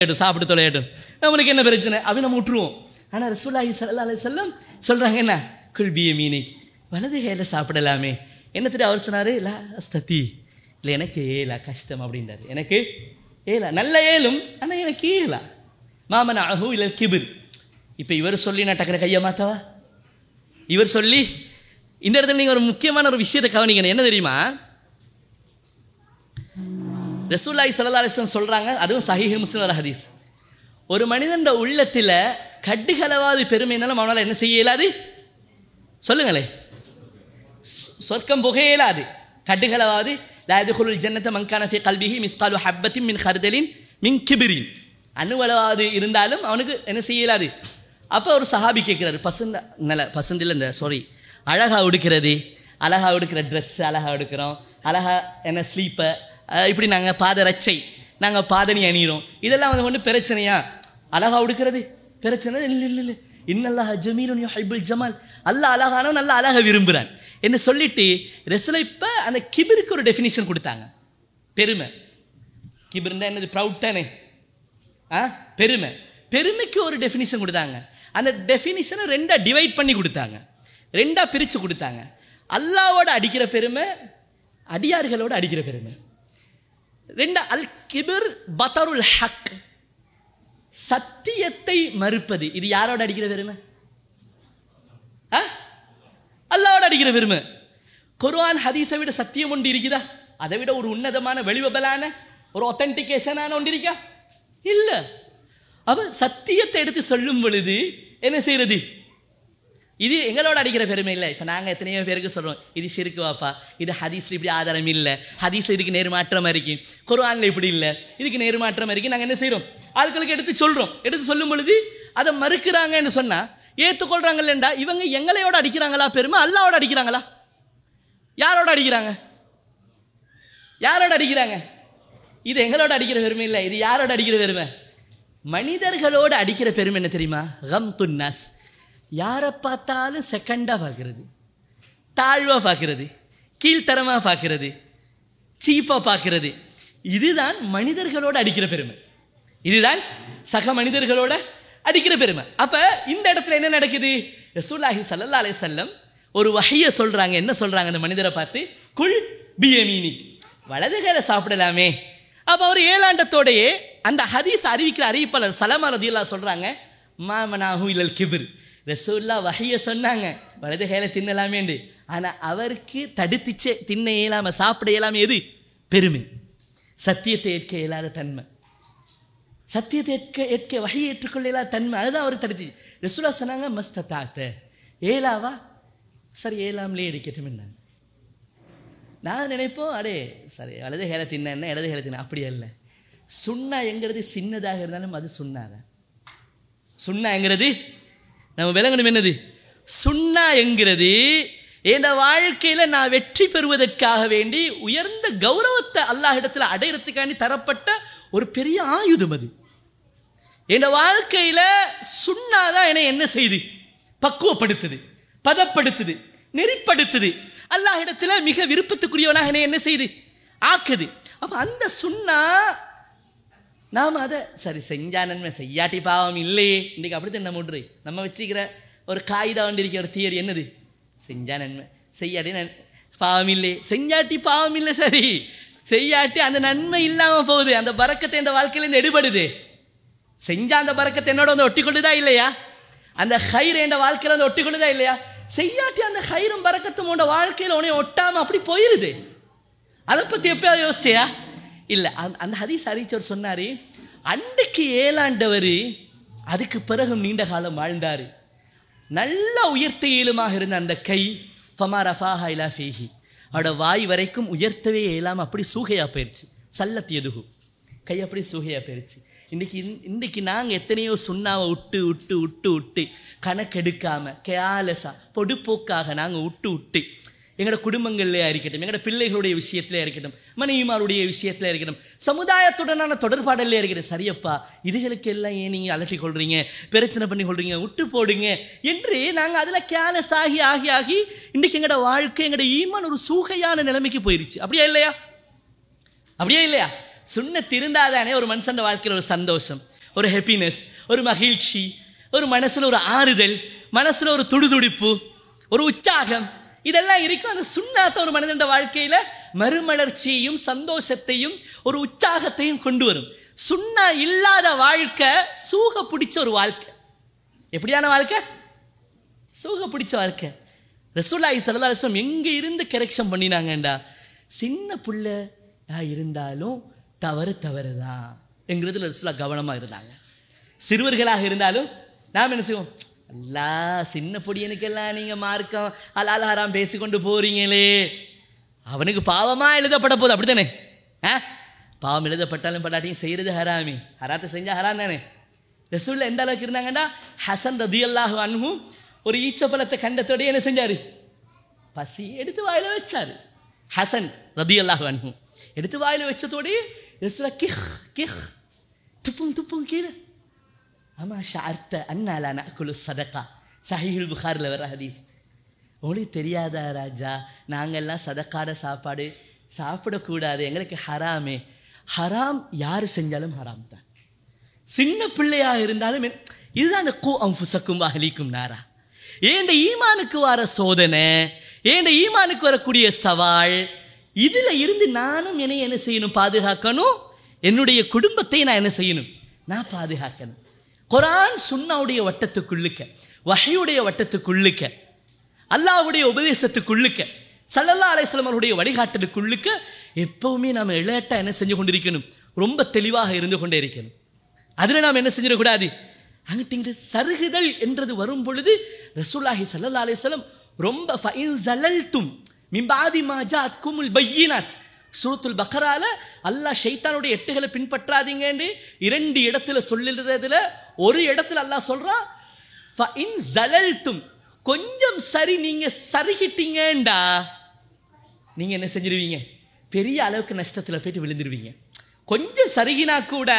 தொலையட்டும் சாப்பிட்டு தொலையட்டும் நம்மளுக்கு என்ன பிரச்சனை அப்படி நம்ம விட்டுருவோம் ஆனால் ரசூலாஹி சல்லா அலி செல்லம் சொல்கிறாங்க என்ன குல்பிய மீனை வலது கையில் சாப்பிடலாமே என்னத்துட்டு அவர் சொன்னார் லா அஸ்ததி இல்லை எனக்கு ஏலா கஷ்டம் அப்படின்றாரு எனக்கு ஏலா நல்ல ஏலும் ஆனால் எனக்கு ஏலா மாமன் அழகு இல்லை கிபிர் இப்போ இவர் சொல்லி நான் டக்குற கையை மாத்தவா இவர் சொல்லி இந்த இடத்துல நீங்கள் ஒரு முக்கியமான ஒரு விஷயத்தை கவனிக்கணும் என்ன தெரியுமா ரசூல்லாய் சல்லா அலிஸ்லம் சொல்கிறாங்க அதுவும் சஹீஹ் முஸ்லிம் ஒரு ஹதீஸ் ஒரு மனிதன் உள்ளத்தில் கட்டுகளவாது பெருமைனாலும் அவனால் என்ன செய்ய இயலாது சொல்லுங்களே சொ- சொர்க்கம் புக இயலாது கட்டுகளவாது லாயதுகுல் ஜன்னத்தை மங்கான ஃபி கல்விஹி மிஸ்காலு ஹப்பத்தின் மின் ஹர்தலின் மின் கிபிரின் அணுவளவாது இருந்தாலும் அவனுக்கு என்ன செய்ய இயலாது அப்போ ஒரு சஹாபி கேட்குறாரு பசந்த நல்ல பசந்தில் இந்த சாரி அழகா உடுக்கிறது அழகா உடுக்கிற ட்ரெஸ் அழகா உடுக்கிறோம் அழகா என்ன ஸ்லீப்பர் இப்படி நாங்கள் பாத ரச்சை நாங்கள் பாதணி அணிகிறோம் இதெல்லாம் வந்து ஒன்றும் பிரச்சனையா அழகா உடுக்கிறது பிரச்சனை இல்லை இல்லை இல்லை இன்னல்லாஹ் ஜமீலுன் யுஹிப்புல் ஜமால் அல்லாஹ் அழகானவன் நல்ல அழகை விரும்புகிறான் என்ன சொல்லிட்டு ரெஸ்ல இப்போ அந்த கிபிருக்கு ஒரு டெஃபினிஷன் கொடுத்தாங்க பெருமை கிபிர்னா என்னது ப்ரவுட் தானே ஆ பெருமை பெருமைக்கு ஒரு டெஃபினிஷன் கொடுத்தாங்க அந்த டெஃபினிஷனை ரெண்டா டிவைட் பண்ணி கொடுத்தாங்க ரெண்டா பிரித்து கொடுத்தாங்க அல்லாவோட அடிக்கிற பெருமை அடியார்களோட அடிக்கிற பெருமை ரெண்டா அல் கிபிர் பத்தருல் ஹக் சத்தியத்தை மறுப்பது இது யாரோட அடிக்கிற பெருமை ஆ? அல்லாவோட அடிக்கிற பெருமை குர்ஆன் ஹதீஸை விட சத்தியம் ஒன்று இருக்குதா அதை விட ஒரு உன்னதமான வெளிவபலான ஒரு ஒத்தன்டிகேஷனான ஒன்று இருக்கா இல்ல அவ சத்தியத்தை எடுத்து சொல்லும் பொழுது என்ன செய்யறது இது எங்களோட அடிக்கிற பெருமை இல்லை இப்போ நாங்கள் எத்தனையோ பேருக்கு சொல்கிறோம் இது சிறுக்கு வாப்பா இது ஹதீஸ்ல இப்படி ஆதாரம் இல்லை ஹதீஸ்ல இதுக்கு நேர்மாற்றமாக இருக்கு குர்ஆன்ல இப்படி இல்லை இதுக்கு நேர்மாற்றமாக இருக்கு நாங்கள் என்ன செய்கிறோம் ஆட்களுக்கு எடுத்து சொல்கிறோம் எடுத்து சொல்லும் பொழுது அதை மறுக்கிறாங்கன்னு சொன்னால் ஏற்றுக்கொள்றாங்கல்லண்டா இவங்க எங்களையோட அடிக்கிறாங்களா பெருமை அல்லாவோட அடிக்கிறாங்களா யாரோட அடிக்கிறாங்க யாரோட அடிக்கிறாங்க இது எங்களோட அடிக்கிற பெருமை இல்லை இது யாரோட அடிக்கிற பெருமை மனிதர்களோட அடிக்கிற பெருமை என்ன தெரியுமா கம் துன்னாஸ் யாரை பார்த்தாலும் செகண்டாக பார்க்கறது தாழ்வாக பார்க்கறது கீழ்த்தரமாக பார்க்கறது சீப்பாக பார்க்கறது இதுதான் மனிதர்களோட அடிக்கிற பெருமை இதுதான் சக மனிதர்களோட அடிக்கிற பெருமை அப்ப இந்த இடத்துல என்ன நடக்குது ரசூலாஹி ஸல்லல்லாஹு அலைஹி வஸல்லம் ஒரு வஹைய சொல்றாங்க என்ன சொல்றாங்க அந்த மனிதரை பார்த்து குல் பியமீனி வலது கையில சாப்பிடலாமே அப்ப அவர் ஏழாண்டத்தோடையே அந்த ஹதீஸ் அறிவிக்கிற அறிவிப்பாளர் சலமா ரதியல்லாஹு சொல்றாங்க மாமனாஹு இலல் கிபிர் ரசூல்லா வஹைய சொன்னாங்க வலது கையில தின்னலாமேண்டு ஆனா அவருக்கு தடுத்துச்சே தின்ன இயலாம சாப்பிட இயலாம எது பெருமை சத்தியத்தை ஏற்க இயலாத தன்மை சத்தியத்தை ஏற்க ஏற்க வகையை ஏற்றுக்கொள்ளலா தன்மை அதுதான் அவர் தடுத்து ரசூலா சொன்னாங்க மஸ்த தாத்த ஏலாவா சரி ஏலாம்லே இருக்கட்டும் என்னாங்க நான் நினைப்போம் அடே சரி வலது ஹேல தின்ன என்ன இடது ஹேல தின்ன அப்படி அல்ல சுண்ணா எங்கிறது சின்னதாக இருந்தாலும் அது சுண்ணாதான் சுண்ணா என்கிறது நம்ம விளங்கணும் என்னது சுண்ணா என்கிறது என் வாழ்க்கையில நான் வெற்றி பெறுவதற்காக வேண்டி உயர்ந்த கௌரவத்தை அல்லாஹிடத்துல அடையறதுக்காண்டி தரப்பட்ட ஒரு பெரிய ஆயுதம் அது என் வாழ்க்கையில சுண்ணாதான் என்னை என்ன செய்து பக்குவப்படுத்துது பதப்படுத்துது நெறிப்படுத்துது அல்லாஹிடத்துல மிக விருப்பத்துக்குரியவனாக என்னை என்ன செய்து ஆக்குது அப்ப அந்த சுண்ணா நாம் அதை சரி செஞ்சா நன்மை செய்யாட்டி பாவம் இல்லையே இன்னைக்கு அப்படித்தான் நம்ம விட்ரு நம்ம வச்சுக்கிற ஒரு காகிதம் வண்டி இருக்கிற ஒரு தியரி என்னது செஞ்சா நன்மை செய்யாட்டி நன் பாவம் இல்லை செஞ்சாட்டி பாவம் இல்லை சரி செய்யாட்டி அந்த நன்மை இல்லாம போகுது அந்த பறக்கத்தை என் வாழ்க்கையில இருந்து எடுபடுது செஞ்சா அந்த பறக்கத்தை என்னோட வந்து ஒட்டி கொள்ளுதா இல்லையா அந்த ஹைர் என் வாழ்க்கையில வந்து ஒட்டி கொள்ளுதா இல்லையா செய்யாட்டி அந்த ஹைரும் பறக்கத்தும் உன்னோட வாழ்க்கையில உன்னை ஒட்டாம அப்படி போயிருது அதை பத்தி எப்பயாவது யோசிச்சியா இல்ல அந்த- அந்த ஹதீஸ் அறிவிச்சவர் சொன்னாரு அன்றைக்கு ஏழாண்டவர் அதுக்கு பிறகு நீண்ட காலம் வாழ்ந்தாரு நல்ல உயர்த்த இயலுமாக இருந்த அந்த கை ஃபமா ரஃபாஹா இலா ஃபீஹி அவட வாய் வரைக்கும் உயர்த்தவே இயலாம அப்படி சூகையா போயிருச்சு சல்லத் எதுகு கை அப்படி சூகையா போயிருச்சு இன்னைக்கு இன்- இன்னைக்கு நாங்கள் எத்தனையோ சுண்ணாவை விட்டு விட்டு விட்டு விட்டு கணக்கெடுக்காம கேலஸா பொடுப்போக்காக நாங்கள் விட்டு விட்டு எங்களோட குடும்பங்கள்லையா இருக்கட்டும் எங்களோட பிள்ளைகளுடைய விஷயத்துல இருக்கட்டும் மனைவிமாருடைய விஷயத்துல இருக்கட்டும் சமுதாயத்துடனான தொடர்பாடல்ல இருக்கட்டும் சரியப்பா இதுகளுக்கு எல்லாம் ஏன் நீங்க அலட்டி கொள்றீங்க பிரச்சனை பண்ணி கொள்றீங்க விட்டு போடுங்க என்று நாங்க அதுல கேலஸ் ஆகி ஆகி ஆகி இன்னைக்கு எங்களோட வாழ்க்கை எங்களோட ஈமான் ஒரு சூகையான நிலைமைக்கு போயிருச்சு அப்படியா இல்லையா அப்படியே இல்லையா சுண்ணத்து இருந்தாதானே ஒரு மனுஷன் வாழ்க்கையில் ஒரு சந்தோஷம் ஒரு ஹாப்பினஸ் ஒரு மகிழ்ச்சி ஒரு மனசுல ஒரு ஆறுதல் மனசுல ஒரு துடுதுடிப்பு ஒரு உற்சாகம் இதெல்லாம் இருக்கும் அந்த சுண்ணாத்த ஒரு மனிதன் வாழ்க்கையில மறுமலர்ச்சியையும் சந்தோஷத்தையும் ஒரு உற்சாகத்தையும் கொண்டு வரும் சுண்ணா இல்லாத வாழ்க்கை சூக பிடிச்ச ஒரு வாழ்க்கை எப்படியான வாழ்க்கை சூக பிடிச்ச வாழ்க்கை ரசூலாய் சல்லாஸ்லம் எங்க இருந்து கரெக்ஷன் பண்ணினாங்கண்டா சின்ன புள்ளையா இருந்தாலும் தவறு தவறுதான் என்கிறதுல ரசூலா கவனமா இருந்தாங்க சிறுவர்களாக இருந்தாலும் நாம் என்ன செய்வோம் அல்லா சின்ன பொடியனுக்கெல்லாம் நீங்க மார்க்கம் அலால் ஹராம் பேசிக்கொண்டு போறீங்களே அவனுக்கு பாவமா எழுதப்பட போகுது அப்படித்தானே ஆ பாவம் எழுதப்பட்டாலும் பட்டாட்டியும் செய்யறது ஹராமி ஹராத்தை செஞ்சா ஹராம் தானே ரசூல்ல எந்த அளவுக்கு இருந்தாங்கன்னா ஹசன் ரதி அல்லாஹு அன்ஹும் ஒரு ஈச்சப்பழத்தை கண்டத்தோட என்ன செஞ்சாரு பசி எடுத்து வாயில வச்சாரு ஹசன் ரதி அல்லாஹு அன்ஹும் எடுத்து வாயில வச்சதோடய ரசூலா கிஹ் கிஹ் துப்பும் துப்பும் கீழே அம்மா ஷார்த்த அண்ணாலா நக்குலு சதக்கா சஹீல் புகாரில் வர ஹதீஸ் உங்களுக்கு தெரியாதா ராஜா நாங்கெல்லாம் சதக்காட சாப்பாடு சாப்பிடக்கூடாது எங்களுக்கு ஹராமே ஹராம் யார் செஞ்சாலும் ஹராம் தான் சின்ன பிள்ளையா இருந்தாலும் என்- இதுதான் அந்த கூ அம்புசக்கும் அகலிக்கும் நாரா ஏண்ட ஈமானுக்கு வர சோதனை ஏண்ட ஈமானுக்கு வரக்கூடிய சவால் இதுல இருந்து நானும் என்னை என்ன செய்யணும் பாதுகாக்கணும் என்னுடைய குடும்பத்தை நான் என்ன செய்யணும் நான் பாதுகாக்கணும் குரான் சுன்னாவுடைய வட்டத்துக்குள்ளுக்க வஹையுடைய வட்டத்துக்குள்ளுக்க அல்லாஹ்வுடைய உபதேசத்துக்குள்ளுக்க சல்லல்லா அலைஹிஸ்ஸலாம் அவருடைய வழிகாட்டலுக்குள்ளுக்க எப்பவுமே நாம இளையட்டா என்ன செஞ்சு கொண்டிருக்கணும் ரொம்ப தெளிவாக இருந்து கொண்டே இருக்கணும் அதுல நாம் என்ன செஞ்சிடக்கூடாது அங்கிட்டு சருகுதல் என்றது வரும் பொழுது ரசூல்லாஹி சல்லல்லா அலைஹிஸ்ஸலாம் ரொம்ப ஃபைன் ஜலல்தும் மிம்பாதி மாஜா அக்குமுல் பையினாத் சூரத்துல் பக்கரால அல்லாஹ் ஷைத்தானுடைய எட்டுகளை பின்பற்றாதீங்கன்னு இரண்டு இடத்துல சொல்லுறதுல ஒரு இடத்துல அல்லாஹ் சொல்றான் ஃபைன் ஜலல்தும் கொஞ்சம் சரி நீங்க சருகிட்டீங்கண்டா நீங்க என்ன செஞ்சிருவீங்க பெரிய அளவுக்கு நஷ்டத்துல போயிட்டு விழுந்துருவீங்க கொஞ்சம் சருகினா கூட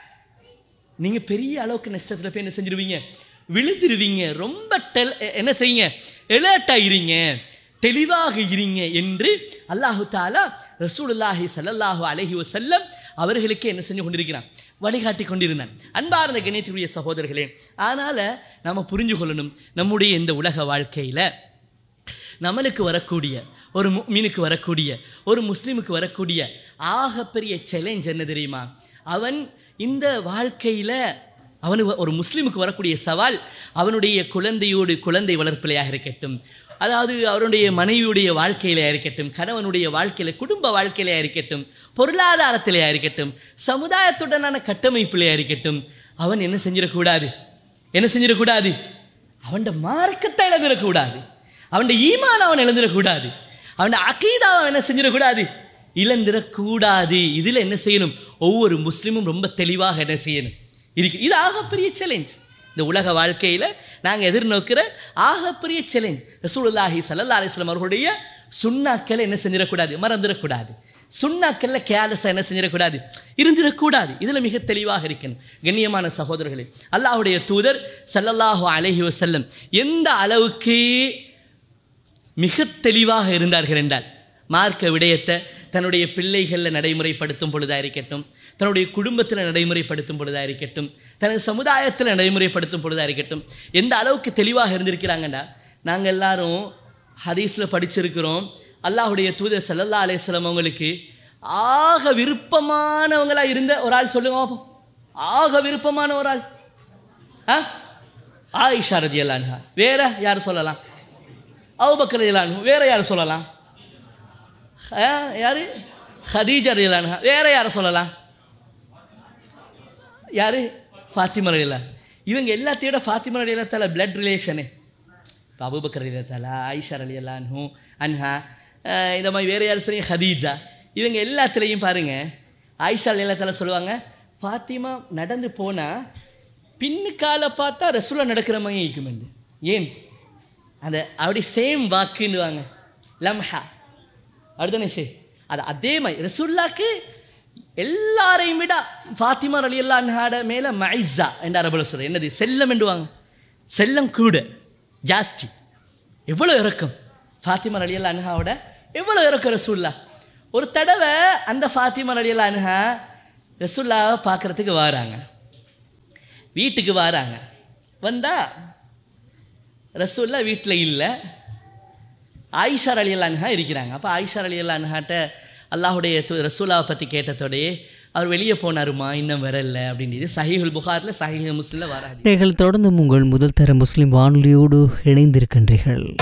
நீங்க பெரிய அளவுக்கு நஷ்டத்துல போய் என்ன செஞ்சிருவீங்க விழுந்துருவீங்க ரொம்ப டெல் என்ன செய்யுங்க எலர்ட் ஆயிருங்க தெளிவாக இருங்க என்று அல்லாஹு தாலா ரசூலுல்லாஹி ஸல்லல்லாஹு அலைஹி வஸல்லம் அவர்களுக்கு என்ன செஞ்சு கொண்டிருக்கிறான் வழிகாட்டி கொண்டிருந்தான் அன்பார்ந்த கணியத்துடைய சகோதரர்களே அதனால நாம புரிஞ்சு கொள்ளணும் நம்முடைய இந்த உலக வாழ்க்கையில நம்மளுக்கு வரக்கூடிய ஒரு மீனுக்கு வரக்கூடிய ஒரு முஸ்லீமுக்கு வரக்கூடிய ஆகப்பெரிய சேலஞ்ச் என்ன தெரியுமா அவன் இந்த வாழ்க்கையில அவனுக்கு ஒரு முஸ்லீமுக்கு வரக்கூடிய சவால் அவனுடைய குழந்தையோடு குழந்தை வளர்ப்பிலையாக இருக்கட்டும் அதாவது அவருடைய மனைவியுடைய வாழ்க்கையிலையா இருக்கட்டும் கணவனுடைய வாழ்க்கையில குடும்ப வாழ்க்கையிலையா இருக்கட்டும் பொருளாதாரத்திலையா இருக்கட்டும் சமுதாயத்துடனான கட்டமைப்பிலையா இருக்கட்டும் அவன் என்ன செஞ்சிடக்கூடாது என்ன செஞ்சிடக்கூடாது அவன் மார்க்கத்தை இழந்துடக்கூடாது அவன் ஈமான் அவன் இழந்துடக்கூடாது அவன் அகீதா அவன் என்ன செஞ்சிடக்கூடாது இழந்துடக்கூடாது இதுல என்ன செய்யணும் ஒவ்வொரு முஸ்லீமும் ரொம்ப தெளிவாக என்ன செய்யணும் இருக்கு இது ஆகப்பெரிய சேலஞ்ச் இந்த உலக வாழ்க்கையில நாங்க எதிர்நோக்கிற ஆகப்பெரிய சேலஞ்ச் ரசூலுல்லாஹி ஸல்லல்லாஹு அலைஹி வஸல்லம் அவர்களுடைய சுண்ணாக்களை என்ன செஞ்சிடக்கூடாது மறந்துடக்கூடாது சுண்ணாக்கள்ல கேலஸா என்ன செஞ்சிடக்கூடாது இருந்திடக்கூடாது இதுல மிக தெளிவாக இருக்கணும் கண்ணியமான சகோதரர்களே அல்லாஹ்வுடைய தூதர் ஸல்லல்லாஹு அலைஹி வஸல்லம் எந்த அளவுக்கு மிக தெளிவாக இருந்தார்கள் என்றால் மார்க்க விடயத்தை தன்னுடைய பிள்ளைகளில் நடைமுறைப்படுத்தும் பொழுதா இருக்கட்டும் தன்னுடைய குடும்பத்தில் நடைமுறைப்படுத்தும் பொழுதா இருக்கட்டும் தனது சமுதாயத்தில் நடைமுறைப்படுத்தும் பொழுதா இருக்கட்டும் எந்த அளவுக்கு தெளிவாக இருந்திருக்கிறாங்கண்டா நாங்கள் எல்லாரும் ஹதீஸில் படிச்சிருக்கிறோம் அல்லாஹுடைய தூதர் சல்லல்லா அலையம் அவங்களுக்கு ஆக விருப்பமானவங்களா இருந்த ஒரு ஆள் சொல்லுங்க பாப்போம். ஆக விருப்பமான ஒரு ஆள் ஆ ஆயிஷா ரதி வேற யார் சொல்லலாம் அவுபக்கர் ரதியல்லான் வேற யார் சொல்லலாம் ஆ, யாரு ஹதீஜா ரதியல்லான் வேற யாரை சொல்லலாம் யாரு ஃபாத்திமா ரலியல்லா இவங்க எல்லாத்தையோட ஃபாத்திமா ரலியல்லாத்தால பிளட் ரிலேஷனு இப்போ அபுபக்கர் ரலியல்லாத்தால ஆயிஷா ரலியல்லான்ஹூ அன்ஹா அஹ் இந்த மாதிரி வேற யார் சொல்லி ஹதீஜா இவங்க எல்லாத்துலேயும் பாருங்க ஆயிஷா ரலியல்லாத்தால சொல்லுவாங்க ஃபாத்திமா நடந்து போனா பின்னுக்கால பார்த்தா ரசூலா நடக்கிற மாதிரி இருக்குமெண்டு ஏன் அந்த அப்படி சேம் வாக்குன்னுவாங்க லம்ஹா அப்படிதானே சே அது அதே மாதிரி ரசூல்லாக்கு எல்லாரையும் விட ஃபாத்திமா அலி அல்லாஹாட மேல மைஸா என்ற அரபுல சொல்ற என்னது செல்லம் என்றுவாங்க செல்லம் கூட ஜாஸ்தி எவ்வளோ இறக்கம் ஃபாத்திமா அலி அல்லா அன்ஹாவோட எவ்வளோ இறக்கம் ரசூல்லா ஒரு தடவை அந்த ஃபாத்திமா அலி அல்லா அன்ஹா ரசூல்லாவை பார்க்கறதுக்கு வராங்க வீட்டுக்கு வராங்க வந்தா ரசூல்லா வீட்டில் இல்லை ஆயிஷார் அலி அல்லான்ஹா இருக்கிறாங்க அப்போ ஆயிஷார் அலி அல்லான்ஹாட்ட அல்லாஹுடைய து- ரசூலாவை பற்றி கேட்டதோடயே அவர் வெளியே போனாருமா இன்னும் வரல அப்படின்றது சஹீஹுல் புகாரில் சஹீஹ் முஸ்லிமில் வராது நீங்கள் தொடர்ந்து உங்கள் முதல் தர முஸ்லிம் வானொலியோடு இணைந்திருக்கின்றீர்கள்